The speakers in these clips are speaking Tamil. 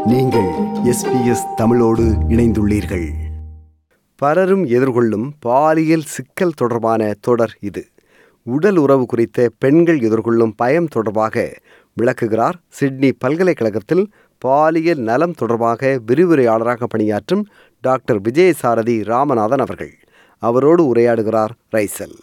நீங்கள் எஸ்பிஎஸ் தமிழோடு இணைந்துள்ளீர்கள் பலரும் எதிர்கொள்ளும் பாலியல் சிக்கல் தொடர்பான தொடர் இது உடல் உறவு குறித்த பெண்கள் எதிர்கொள்ளும் பயம் தொடர்பாக விளக்குகிறார் சிட்னி பல்கலைக்கழகத்தில் பாலியல் நலம் தொடர்பாக விரிவுரையாளராக பணியாற்றும் டாக்டர் விஜயசாரதி ராமநாதன் அவர்கள் அவரோடு உரையாடுகிறார் ரைசல்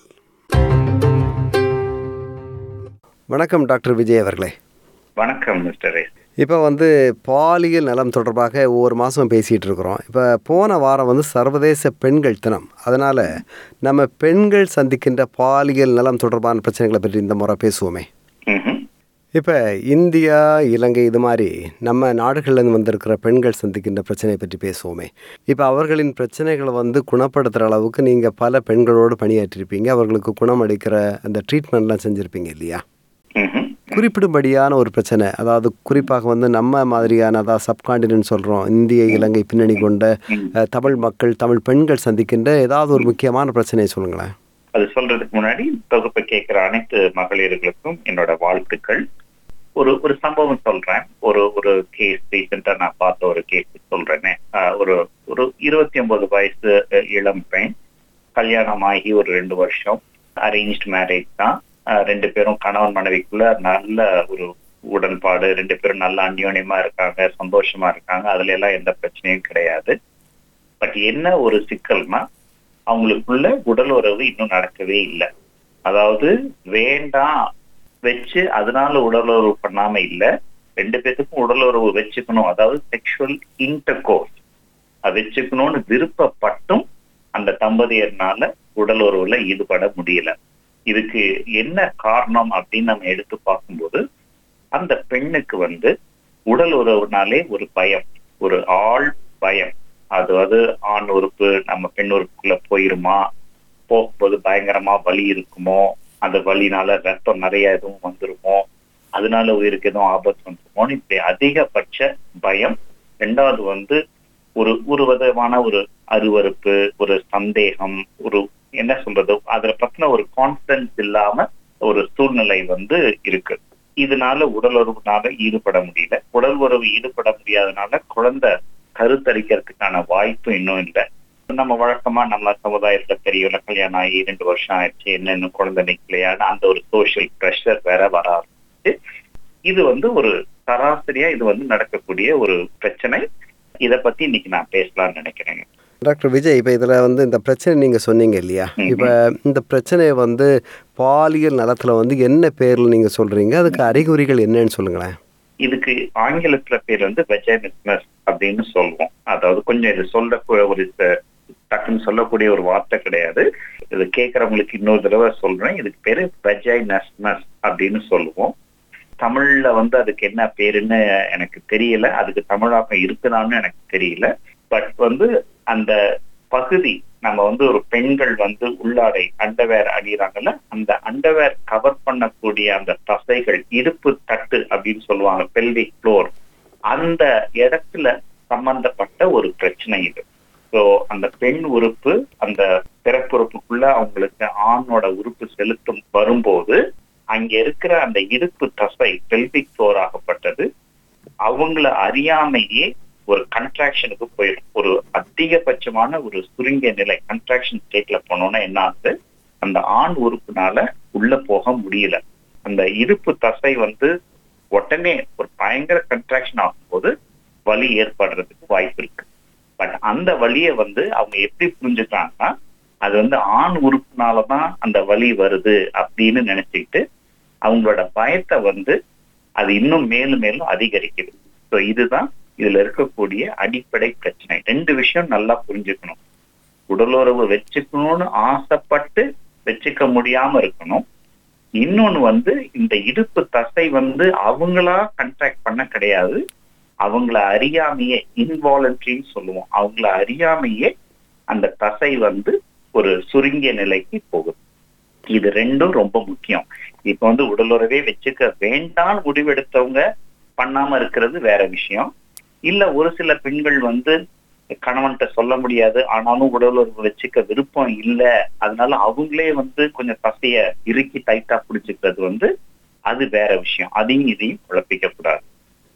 வணக்கம் டாக்டர் விஜய் அவர்களே வணக்கம் மிஸ்டர் ரேஸ் இப்போ வந்து பாலியல் நலம் தொடர்பாக ஒவ்வொரு மாதம் பேசிகிட்டு இருக்கிறோம் இப்போ போன வாரம் வந்து சர்வதேச பெண்கள் தினம் அதனால் நம்ம பெண்கள் சந்திக்கின்ற பாலியல் நலம் தொடர்பான பிரச்சனைகளை பற்றி இந்த முறை பேசுவோமே ம்ஹும். இப்போ இந்தியா இலங்கை இது மாதிரி நம்ம நாடுகள்லேருந்து வந்திருக்கிற பெண்கள் சந்திக்கின்ற பிரச்சனையை பற்றி பேசுவோமே இப்போ அவர்களின் பிரச்சனைகளை வந்து குணப்படுத்துகிற அளவுக்கு நீங்கள் பல பெண்களோடு பணியாற்றிருப்பீங்க அவர்களுக்கு குணமளிக்கிற அந்த ட்ரீட்மெண்ட்லாம் செஞ்சுருப்பீங்க இல்லையா ம்ஹும். குறிப்பிடும்படியான ஒரு பிரச்சனை அதாவது குறிப்பாக வந்து நம்ம மாதிரியான அதாவது சப்காண்டினன்ட் சொல்கிறோம் இந்திய இலங்கை பின்னணி கொண்ட அஹ், தமிழ் மக்கள் தமிழ் பெண்கள் சந்திக்கின்ற ஏதாவது ஒரு முக்கியமான பிரச்சனையை சொல்லுங்களேன் அது சொல்றதுக்கு முன்னாடி தொகுப்பு கேட்கிற அனைத்து மகளிர்களுக்கும் என்னோட வாழ்த்துக்கள் ஒரு ஒரு சம்பவம் சொல்றேன் ஒரு ஒரு கேஸ் ரீசெண்டா நான் பார்த்த ஒரு கேஸ் சொல்றேனே ஆஹ் ஒரு ஒரு இருபத்தி ஒன்பது வயசு அஹ், இளம் பெண் கல்யாணம் ஆகி ஒரு ரெண்டு வருஷம் அரேஞ்ச்டு மேரேஜ் தான் ஆஹ் ரெண்டு பேரும் கணவன் மனைவிக்குள்ள நல்ல ஒரு உடன்பாடு ரெண்டு பேரும் நல்ல அந்யோன்யமா இருக்காங்க சந்தோஷமா இருக்காங்க அதுல எல்லாம் எந்த பிரச்சனையும் கிடையாது பட் என்ன ஒரு சிக்கல்னா அவங்களுக்குள்ள உடல் உறவு இன்னும் நடக்கவே இல்லை அதாவது வேண்டாம் வச்சு அதனால உடல் உறவு பண்ணாம இல்ல ரெண்டு பேத்துக்கும் உடல் உறவு வச்சுக்கணும் அதாவது செக்ஷுவல் இன்டர்கோர்ஸ் அது வச்சுக்கணும்னு விருப்பப்பட்டும் அந்த தம்பதியர்னால உடல் உறவுல ஈடுபட முடியல இதுக்கு என்ன காரணம் அப்படின்னு நம்ம எடுத்து பார்க்கும்போது அந்த பெண்ணுக்கு வந்து உடல் உறவுனாலே ஒரு பயம் ஒரு ஆள் பயம் அதாவது ஆண் உறுப்பு நம்ம பெண் உறுப்புக்குள்ள போயிருமா போகும்போது பயங்கரமா வலி இருக்குமோ அந்த வலினால ரத்தம் நிறைய எதுவும் வந்துருமோ அதனால உயிருக்கு எதுவும் ஆபத்து வந்துருமோன்னு இப்படி அதிகபட்ச பயம் ரெண்டாவது வந்து ஒரு ஒரு விதமான ஒரு அருவருப்பு ஒரு சந்தேகம் ஒரு என்ன சொல்றது அதுல பத்தின ஒரு கான்பிடன்ஸ் இல்லாம ஒரு சூழ்நிலை வந்து இருக்கு இதனால உடல் உறவுனால ஈடுபட முடியல உடல் உறவு ஈடுபட முடியாதனால குழந்தை கருத்தரிக்கிறதுக்கான வாய்ப்பு இன்னும் இல்லை நம்ம வழக்கமா நம்ம சமுதாயத்துல தெரியல கல்யாணம் ஆகி ரெண்டு வருஷம் ஆயிடுச்சு என்னென்ன குழந்தை நிக்கலையான்னு அந்த ஒரு சோஷியல் ப்ரெஷர் வேற வர ஆரம்பிச்சு இது வந்து ஒரு சராசரியா இது வந்து நடக்கக்கூடிய ஒரு பிரச்சனை இத பத்தி இன்னைக்கு நான் பேசலாம்னு நினைக்கிறேங்க டாக்டர் விஜய் இப்போ இதில் வந்து இந்த பிரச்சனை நீங்கள் சொன்னீங்க இல்லையா ம்ஹும். இப்போ இந்த பிரச்சனையை வந்து பாலியல் நலத்தில் வந்து என்ன பேரில் நீங்கள் சொல்கிறீங்க அதுக்கு அறிகுறிகள் என்னன்னு சொல்லுங்களேன் இதுக்கு ஆங்கிலத்துல பேர் வந்து வெஜைனிஸ்மஸ் அப்படின்னு சொல்லுவோம் அதாவது கொஞ்சம் இது சொல்ல ஒரு ச- டக்குன்னு சொல்லக்கூடிய ஒரு வார்த்தை கிடையாது இது கேட்கறவங்களுக்கு இன்னொரு தடவை சொல்றேன் இதுக்கு பேரு வெஜைனஸ்மஸ் அப்படின்னு சொல்லுவோம் தமிழ்ல வந்து அதுக்கு என்ன பேருன்னு எனக்கு தெரியல அதுக்கு தமிழாக்கம் இருக்குதான்னு எனக்கு தெரியல பட் வந்து அந்த பகுதி நம்ம வந்து ஒரு பெண்கள் வந்து உள்ளாடை அண்டவேர் அணிகிறாங்கல்ல அந்த அண்டவேர் கவர் பண்ணக்கூடிய அந்த தசைகள் இடுப்பு தட்டு அப்படின்னு சொல்லுவாங்க பெல்விக் ஃப்ளோர் அந்த இடத்துல சம்பந்தப்பட்ட ஒரு பிரச்சனை இது ஸோ அந்த பெண் உறுப்பு அந்த பிறப்புறுப்புக்குள்ள அவங்களுக்கு ஆணோட உறுப்பு செலுத்தும் வரும்போது அங்க இருக்கிற அந்த இடுப்பு தசை பெல்விக் ஃப்ளோர் ஆகப்பட்டது அவங்கள அறியாமையே ஒரு கன்ட்ராக்ஷனுக்கு போயிடும் ஒரு அதிகபட்சமான ஒரு சுருங்கிய நிலை கன்ட்ராக்ஷன் ஸ்டேட்ல போனோம்னா என்ன ஆகுது அந்த ஆண் உறுப்புனால உள்ள போக முடியல அந்த இடுப்பு தசை வந்து உடனே ஒரு பயங்கர கன்ட்ராக்ஷன் ஆகும்போது வலி ஏற்படுறதுக்கு வாய்ப்பு இருக்கு பட் அந்த வலியை வந்து அவங்க எப்படி புரிஞ்சுக்கிறாங்கன்னா அது வந்து ஆண் உறுப்புனாலதான் அந்த வலி வருது அப்படின்னு நினைச்சுக்கிட்டு அவங்களோட பயத்தை வந்து அது இன்னும் மேலும் மேலும் அதிகரிக்குது ஸோ இதுதான் இதுல இருக்கக்கூடிய அடிப்படை பிரச்சனை ரெண்டு விஷயம் நல்லா புரிஞ்சுக்கணும் உடலுறவு வச்சுக்கணும்னு ஆசைப்பட்டு வச்சுக்க முடியாம இருக்கணும் இன்னொன்னு வந்து இந்த இடுப்பு தசை வந்து அவங்களா கன்ட்ராக்ட் பண்ண கிடையாது அவங்கள அறியாமையே இன்வாலன்ட்ரின்னு சொல்லுவோம் அவங்கள அறியாமையே அந்த தசை வந்து ஒரு சுருங்கிய நிலைக்கு போகுது இது ரெண்டும் ரொம்ப முக்கியம் இப்ப வந்து உடலுறவே வச்சுக்க வேண்டாம்னு முடிவெடுத்தவங்க பண்ணாம இருக்கிறது வேற விஷயம் இல்ல ஒரு சில பெண்கள் வந்து கணவன்கிட்ட சொல்ல முடியாது ஆனாலும் உடல் உறவு வச்சுக்க விருப்பம் இல்ல அதனால அவங்களே வந்து கொஞ்சம் தசைய இறுக்கி டைட்டா பிடிச்சுக்கிறது வந்து அது வேற விஷயம் அதையும் இதையும் குழப்பிக்க கூடாது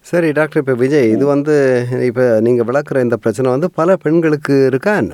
சரி டாக்டர் இப்போ விஜய் இது வந்து இப்போ நீங்கள் விளக்குற இந்த பிரச்சனை வந்து பல பெண்களுக்கு இருக்கா என்ன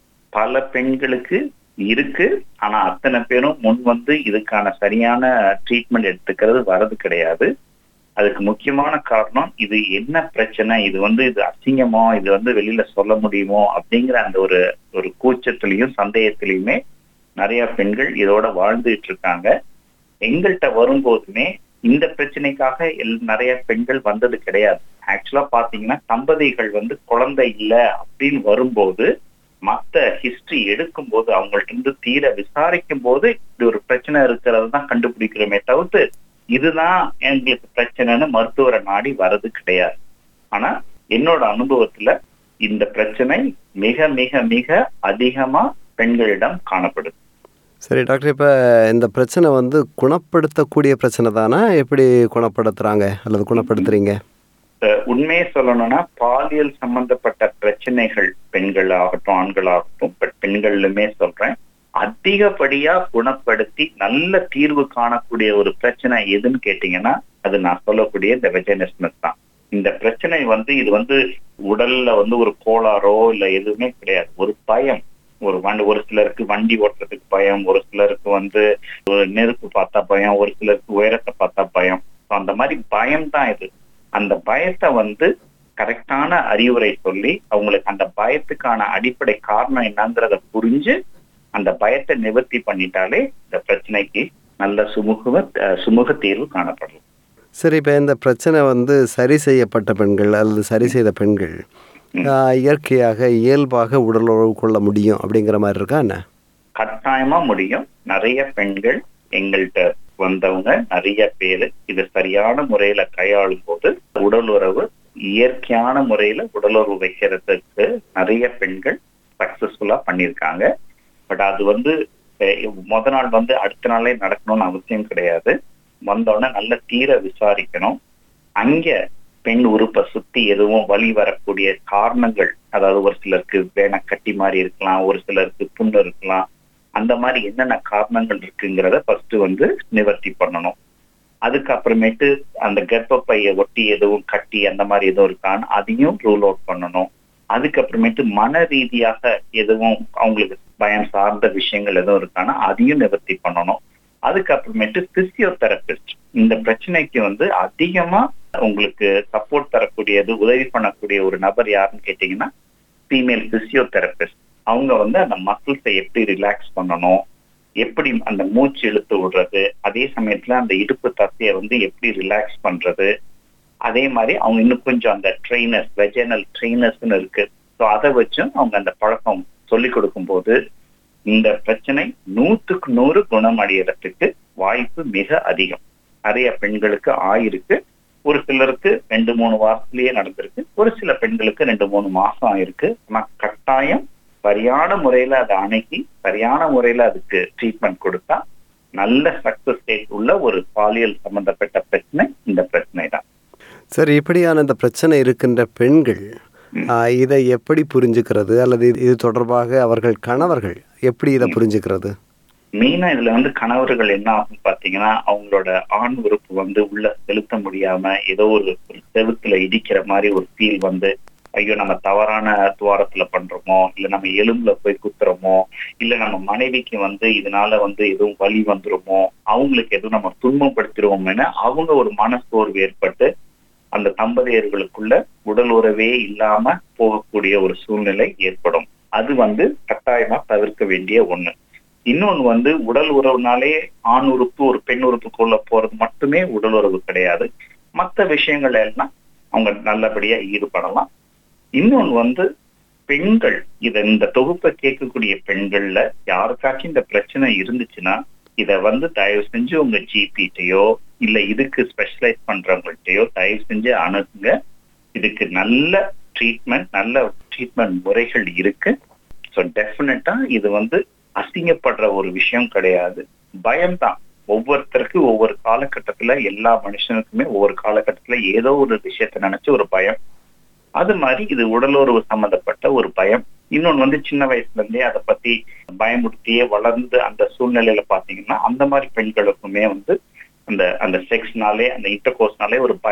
பல பெண்களுக்கு இருக்கு ஆனா அத்தனை பேரும் முன் வந்து இதுக்கான சரியான ட்ரீட்மெண்ட் எடுத்துக்கிறது வரது கிடையாது அதுக்கு முக்கியமான காரணம் இது என்ன பிரச்சனை இது வந்து இது அசிங்கமோ இது வந்து வெளியில சொல்ல முடியுமோ அப்படிங்கிற அந்த ஒரு ஒரு கூச்சத்திலையும் சந்தேகத்திலையுமே நிறைய பெண்கள் இதோட வாழ்ந்துட்டு இருக்காங்க எங்கள்கிட்ட வரும்போதுமே இந்த பிரச்சனைக்காக எல் நிறைய பெண்கள் வந்தது கிடையாது ஆக்சுவலா பாத்தீங்கன்னா தம்பதிகள் வந்து குழந்தை இல்ல அப்படின்னு வரும்போது மத்த ஹிஸ்டரி எடுக்கும்போது அவங்கள்ட்ட இருந்து தீர விசாரிக்கும் போது இப்படி ஒரு பிரச்சனை இருக்கிறது தான் கண்டுபிடிக்கிறோமே தவிர்த்து இதுதான் எங்களுக்கு பிரச்சனைன்னு மருத்துவரை நாடி வர்றது கிடையாது ஆனா என்னோட அனுபவத்துல இந்த பிரச்சனை மிக மிக மிக அதிகமா பெண்களிடம் காணப்படுது சரி டாக்டர் இப்போ இந்த பிரச்சனை வந்து குணப்படுத்தக்கூடிய பிரச்சனை தானா எப்படி குணப்படுத்துகிறாங்க அல்லது குணப்படுத்துறீங்க அஹ் உண்மையை சொல்லணும்னா பாலியல் சம்பந்தப்பட்ட பிரச்சனைகள் பெண்கள் ஆகட்டும் ஆண்கள் ஆகட்டும் பட் பெண்கள்லுமே சொல்றேன் அதிகப்படியா குணப்படுத்தி நல்ல தீர்வு காணக்கூடிய ஒரு பிரச்சனை எதுன்னு கேட்டீங்கன்னா அது நான் சொல்லக்கூடிய இந்த வெஜனஸ்னஸ் தான் இந்த பிரச்சனை வந்து இது வந்து உடல்ல வந்து ஒரு கோளாறோ இல்ல எதுவுமே கிடையாது ஒரு பயம் ஒரு வண்டி ஒரு சிலருக்கு வண்டி ஓட்டுறதுக்கு பயம் ஒரு சிலருக்கு வந்து ஒரு நெருப்பு பார்த்தா பயம் ஒரு சிலருக்கு உயரத்தை பார்த்தா பயம் So அந்த மாதிரி பயம் தான் இது அந்த பயத்தை வந்து கரெக்டான அறிவுரை சொல்லி அவங்களுக்கு அந்த பயத்துக்கான அடிப்படை காரணம் என்னங்கிறத புரிஞ்சு அந்த பயத்தை நிவர்த்தி பண்ணிட்டாலே இந்த பிரச்சனைக்கு நல்ல சுமூக அஹ் சுமூக தீர்வு காணப்படலாம் சரி இப்போ இந்த பிரச்சனை வந்து சரி செய்யப்பட்ட பெண்கள் அல்லது சரி செய்த பெண்கள் ஆஹ், இயற்கையாக இயல்பாக உடல் உறவு கொள்ள முடியும் அப்படிங்கிற மாதிரி இருக்கா என்ன கட்டாயமா முடியும் நிறைய பெண்கள் எங்கள்கிட்ட வந்தவங்க நிறைய பேரு இது சரியான முறையில கையாளும் போது உடல் உறவு இயற்கையான முறையில உடல் உறவு வைக்கிறதுக்கு நிறைய பெண்கள் சக்சஸ்ஃபுல்லா பண்ணியிருக்காங்க பட் அது வந்து அஹ், முத நாள் வந்து அடுத்த நாளே நடக்கணும்னு அவசியம் கிடையாது வந்தோடனே நல்ல தீர விசாரிக்கணும் அங்க பெண் உறுப்பை சுத்தி எதுவும் வலி வரக்கூடிய காரணங்கள் அதாவது ஒரு சிலருக்கு வேண கட்டி மாதிரி இருக்கலாம் ஒரு சிலருக்கு புண்ணு இருக்கலாம் அந்த மாதிரி என்னென்ன காரணங்கள் இருக்குங்கிறத ஃபர்ஸ்ட் வந்து நிவர்த்தி பண்ணணும் அதுக்கப்புறமேட்டு அந்த கர்ப்பப்பையை ஒட்டி எதுவும் கட்டி அந்த மாதிரி எதுவும் இருக்கான்னு அதையும் ரூல் அவுட் பண்ணணும் அதுக்கப்புறமேட்டு மன ரீதியாக எதுவும் அவங்களுக்கு பயம் சார்ந்த விஷயங்கள் எதுவும் இருக்கான்னா அதையும் நிவர்த்தி பண்ணணும் அதுக்கப்புறமேட்டு பிசியோதெரபிஸ்ட் இந்த பிரச்சனைக்கு வந்து அதிகமா உங்களுக்கு சப்போர்ட் தரக்கூடியது உதவி பண்ணக்கூடிய ஒரு நபர் யாருன்னு கேட்டீங்கன்னா ஃபீமேல் பிசியோதெரபிஸ்ட் அவங்க வந்து அந்த மசில்ஸை எப்படி ரிலாக்ஸ் பண்ணணும் எப்படி அந்த மூச்சு இழுத்து விடுறது அதே சமயத்துல அந்த இடுப்பு தசையை வந்து எப்படி ரிலாக்ஸ் பண்றது அதே மாதிரி அவங்க இன்னும் கொஞ்சம் அந்த ட்ரெயினர்ஸ் வெஜனல் ட்ரெயினர்ஸ்னு இருக்கு ஸோ அதை வச்சும் அவங்க அந்த பழக்கம் சொல்லி கொடுக்கும்போது இந்த பிரச்சனை நூத்துக்கு நூறு குணம் அடையறதுக்கு வாய்ப்பு மிக அதிகம் நிறைய பெண்களுக்கு ஆயிருக்கு ஒரு சிலருக்கு ரெண்டு மூணு வாரத்திலேயே நடந்திருக்கு ஒரு சில பெண்களுக்கு ரெண்டு மூணு மாசம் ஆயிருக்கு ஆனா கட்டாயம் சரியான முறையில அதை அணுகி சரியான முறையில அதுக்கு ட்ரீட்மெண்ட் கொடுத்தா நல்ல சக்சஸ் ரேட் உள்ள ஒரு பாலியல் சம்பந்தப்பட்ட பிரச்சனை இந்த பிரச்சனை தான் சரி இப்படியான இந்த பிரச்சனை இருக்கின்ற பெண்கள் ஆஹ், இதை எப்படி புரிஞ்சுக்கிறது அல்லது இது- இது தொடர்பாக அவர்கள் கணவர்கள் எப்படி இதை புரிஞ்சுக்கிறது மெயினா இதுல வந்து கணவர்கள் என்ன ஆகும் பாத்தீங்கன்னா அவங்களோட ஆண் உறுப்பு வந்து உள்ள செலுத்த முடியாம ஏதோ ஒரு ஒரு செவுத்துல இடிக்கிற மாதிரி ஒரு ஃபீல் வந்து ஐயோ நம்ம தவறான துவாரத்துல பண்றோமோ இல்ல நம்ம எலும்புல போய் குத்துறோமோ இல்ல நம்ம மனைவிக்கு வந்து இதனால வந்து எதுவும் வலி வந்துருமோ அவங்களுக்கு எதுவும் நம்ம துன்பப்படுத்திடுவோம்னு அவங்க ஒரு மனசோர்வு ஏற்பட்டு அந்த தம்பதியர்களுக்குள்ள உடல் உறவே இல்லாம போகக்கூடிய ஒரு சூழ்நிலை ஏற்படும் அது வந்து கட்டாயமா தவிர்க்க வேண்டிய ஒண்ணு இன்னொன்னு வந்து உடல் உறவுனாலே ஆண் உறுப்பு ஒரு பெண் உறுப்புக்குள்ள போறது மட்டுமே உடல் உறவு கிடையாது மற்ற விஷயங்கள் எல்லாம் அவங்க நல்லபடியா ஈடுபடலாம் இன்னொன்னு வந்து பெண்கள் இத இந்த தொகுப்பை கேட்கக்கூடிய பெண்கள்ல யாருக்காச்சும் இந்த பிரச்சனை இருந்துச்சுன்னா இத வந்து தயவு செஞ்சு உங்க ஜிபிட்டையோ இல்ல இதுக்கு ஸ்பெஷலைஸ் பண்றவங்கள்ட்டயோ தயவு செஞ்சு அணுகுங்க இதுக்கு நல்ல ட்ரீட்மெண்ட் நல்ல ட்ரீட்மெண்ட் முறைகள் இருக்கு ஸோ டெஃபினட்டா இது வந்து அசிங்கப்படுற ஒரு விஷயம் கிடையாது பயம்தான் ஒவ்வொருத்தருக்கு ஒவ்வொரு காலகட்டத்துல எல்லா மனுஷனுக்குமே ஒவ்வொரு காலகட்டத்துல ஏதோ ஒரு விஷயத்த நினைச்சு ஒரு பயம் அது மாதிரி இது உடலுறவு சம்பந்தப்பட்ட ஒரு பயம் இன்னொன்னு வந்து சின்ன வயசுல இருந்தே அதை பத்தி பயமுறுத்தியே வளர்ந்து அந்த சூழ்நிலையில பாத்தீங்கன்னா அந்த மாதிரி பெண்களுக்குமே வந்து அந்த அந்த செக்ஸ்னாலே அந்த இன்டர்கோர்ஸ்னாலே ஒரு பயம்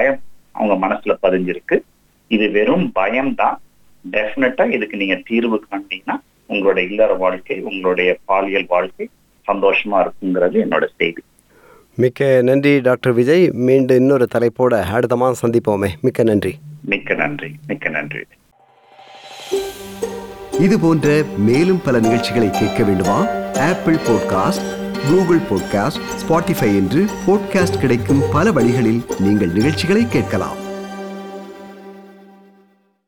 அவங்க மனசுல பதிஞ்சிருக்கு இது வெறும் பயம்தான் டெஃபினட்டா இதுக்கு நீங்க தீர்வு காண்டீங்கன்னா உங்களோட இல்லற வாழ்க்கை உங்களுடைய பாலியல் வாழ்க்கை சந்தோஷமா இருக்குங்கிறது என்னோட செய்தி மிக்க நன்றி டாக்டர் விஜய் மீண்டும் இன்னொரு தலைப்போட அடுத்த மாதம் சந்திப்போமே மிக்க நன்றி மிக்க நன்றி மிக்க நன்றி இது போன்ற மேலும் பல நிகழ்ச்சிகளை கேட்க வேண்டுமா Apple podcast Google podcast Spotify என்று பாட்காஸ்ட் கிடைக்கும் பல வழிகளில் நீங்கள் நிகழ்ச்சிகளை கேட்கலாம்